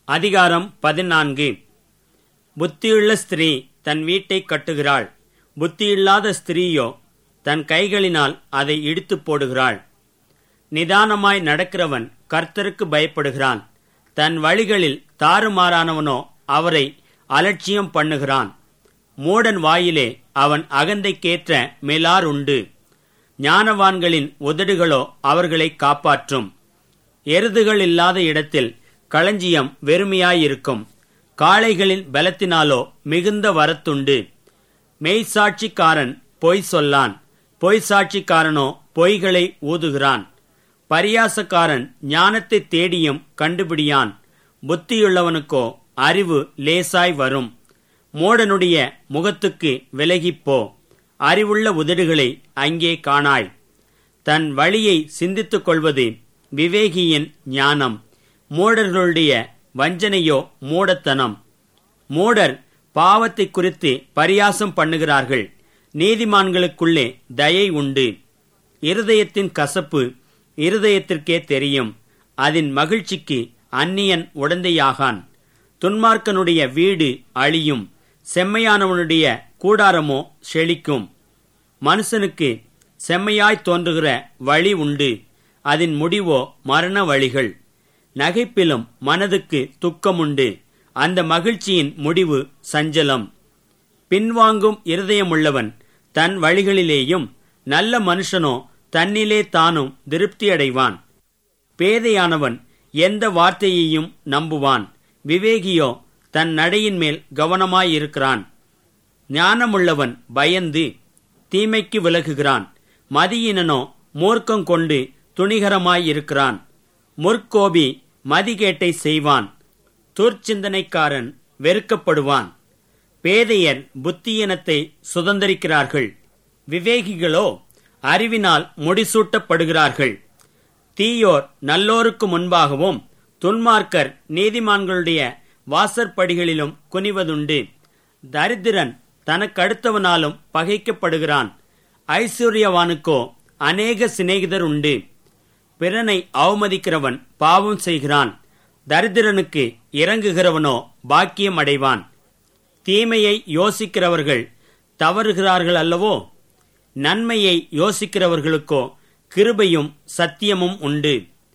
அதிகாரம் பதினான்கு புத்தியுள்ள ஸ்திரீ தன் வீட்டை கட்டுகிறாள் புத்தியில்லாத ஸ்திரீயோ தன் கைகளினால் அதை இடித்துப் போடுகிறாள் நிதானமாய் நடக்கிறவன் கர்த்தருக்கு பயப்படுகிறான் தன் வழிகளில் தாறுமாறானவனோ அவரை அலட்சியம் பண்ணுகிறான் மூடன் வாயிலே அவன் அகந்தைக்கேற்ற மிலார் உண்டு ஞானவான்களின் உதடுகளோ அவர்களை காப்பாற்றும் எருதுகள் இல்லாத இடத்தில் களஞ்சியம் வெறுமையாயிருக்கும் காளைகளின் பலத்தினாலோ மிகுந்த வரத்துண்டு மெய்சாட்சிக்காரன் பொய் சொல்லான் பொய் சாட்சிக்காரனோ பொய்களை ஊதுகிறான் பரியாசக்காரன் ஞானத்தை தேடியும் கண்டுபிடியான் புத்தியுள்ளவனுக்கோ அறிவு லேசாய் வரும் மோடனுடைய முகத்துக்கு விலகிப்போ அறிவுள்ள உதடுகளை அங்கே காணாய் தன் வழியை சிந்தித்துக் கொள்வது விவேகியின் ஞானம் மூடர்களுடைய வஞ்சனையோ மூடத்தனம் மூடர் பாவத்தை குறித்து பரியாசம் பண்ணுகிறார்கள் நீதிமான்களுக்குள்ளே தயை உண்டு இருதயத்தின் கசப்பு இருதயத்திற்கே தெரியும் அதன் மகிழ்ச்சிக்கு அந்நியன் உடந்தையாகான் துன்மார்க்கனுடைய வீடு அழியும் செம்மையானவனுடைய கூடாரமோ செழிக்கும் மனுஷனுக்கு செம்மையாய் தோன்றுகிற வழி உண்டு அதன் முடிவோ மரண வழிகள் நகைப்பிலும் மனதுக்கு துக்கமுண்டு அந்த மகிழ்ச்சியின் முடிவு சஞ்சலம் பின்வாங்கும் இருதயமுள்ளவன் தன் வழிகளிலேயும் நல்ல மனுஷனோ தன்னிலே தானும் திருப்தியடைவான் பேதையானவன் எந்த வார்த்தையையும் நம்புவான் விவேகியோ தன் நடையின் மேல் கவனமாயிருக்கிறான் ஞானமுள்ளவன் பயந்து தீமைக்கு விலகுகிறான் மதியினனோ மூர்க்கம் கொண்டு துணிகரமாயிருக்கிறான் முற்கோபி மதிகேட்டை செய்வான் துர்ச்சிந்தனைக்காரன் வெறுக்கப்படுவான் பேதையர் புத்தியினத்தை சுதந்திரிக்கிறார்கள் விவேகிகளோ அறிவினால் முடிசூட்டப்படுகிறார்கள் தீயோர் நல்லோருக்கு முன்பாகவும் துன்மார்க்கர் நீதிமான்களுடைய வாசற்படிகளிலும் குனிவதுண்டு தரித்திரன் தனக்கடுத்தவனாலும் பகைக்கப்படுகிறான் ஐஸ்வர்யவானுக்கோ அநேக சிநேகிதர் உண்டு பிறனை அவமதிக்கிறவன் பாவம் செய்கிறான் தரித்திரனுக்கு இறங்குகிறவனோ பாக்கியம் அடைவான் தீமையை யோசிக்கிறவர்கள் தவறுகிறார்கள் அல்லவோ நன்மையை யோசிக்கிறவர்களுக்கோ கிருபையும் சத்தியமும் உண்டு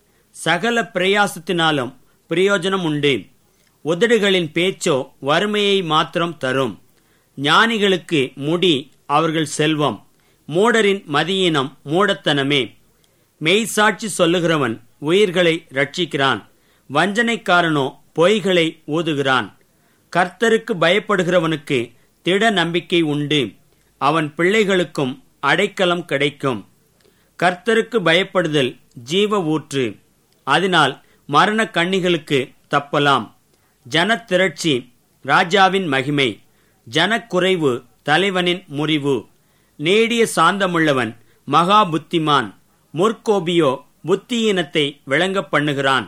சகல பிரயாசத்தினாலும் பிரயோஜனம் உண்டு உதடுகளின் பேச்சோ வறுமையை மாத்திரம் தரும் ஞானிகளுக்கு முடி அவர்கள் செல்வம் மூடரின் மதியினம் மூடத்தனமே மெய்சாட்சி சொல்லுகிறவன் உயிர்களை ரட்சிக்கிறான் வஞ்சனைக்காரனோ பொய்களை ஊதுகிறான் கர்த்தருக்கு பயப்படுகிறவனுக்கு திட நம்பிக்கை உண்டு அவன் பிள்ளைகளுக்கும் அடைக்கலம் கிடைக்கும் கர்த்தருக்கு பயப்படுதல் ஜீவ ஊற்று அதனால் மரண கண்ணிகளுக்கு தப்பலாம் ஜனத்திரட்சி ராஜாவின் மகிமை ஜனக்குறைவு தலைவனின் முறிவு நேடிய சாந்தமுள்ளவன் மகா புத்திமான் முற்கோபியோ புத்தியீனத்தை விளங்க பண்ணுகிறான்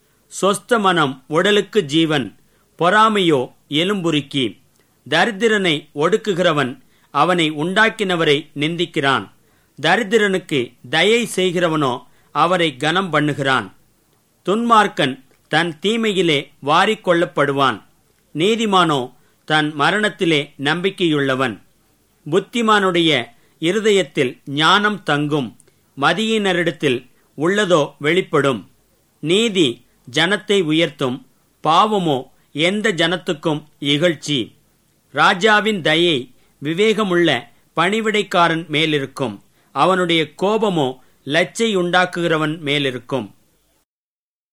சொஸ்த மனம் உடலுக்கு ஜீவன் பொறாமையோ எலும்புருக்கி தரித்திரனை ஒடுக்குகிறவன் அவனை உண்டாக்கினவரை நிந்திக்கிறான் தரித்திரனுக்கு தயை செய்கிறவனோ அவரை கனம் பண்ணுகிறான் துன்மார்க்கன் தன் தீமையிலே வாரிக்கொள்ளப்படுவான் நீதிமானோ தன் மரணத்திலே நம்பிக்கையுள்ளவன் புத்திமானுடைய இருதயத்தில் ஞானம் தங்கும் மதியினரிடத்தில் உள்ளதோ வெளிப்படும் நீதி ஜனத்தை உயர்த்தும் பாவமோ எந்த ஜனத்துக்கும் இகழ்ச்சி ராஜாவின் தயை விவேகமுள்ள பணிவிடைக்காரன் மேலிருக்கும் அவனுடைய கோபமோ லச்சை உண்டாக்குகிறவன் மேலிருக்கும்